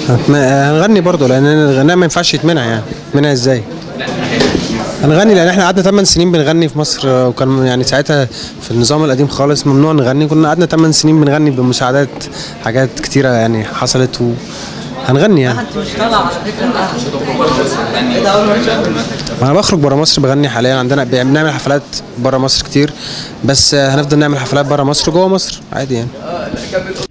هتم- هنغني برضه لان الغناء ما ينفعش يتمنع يعني يتمنع ازاي هنغني لان احنا قعدنا 8 سنين بنغني في مصر آه، وكان يعني ساعتها في النظام القديم خالص ممنوع نغني كنا قعدنا 8 سنين بنغني بمساعدات حاجات كتيره يعني حصلت وهنغني يعني ما انا بخرج بره مصر بغني حاليا عندنا بنعمل حفلات بره مصر كتير بس آه، هنفضل نعمل حفلات بره مصر وجوه مصر عادي يعني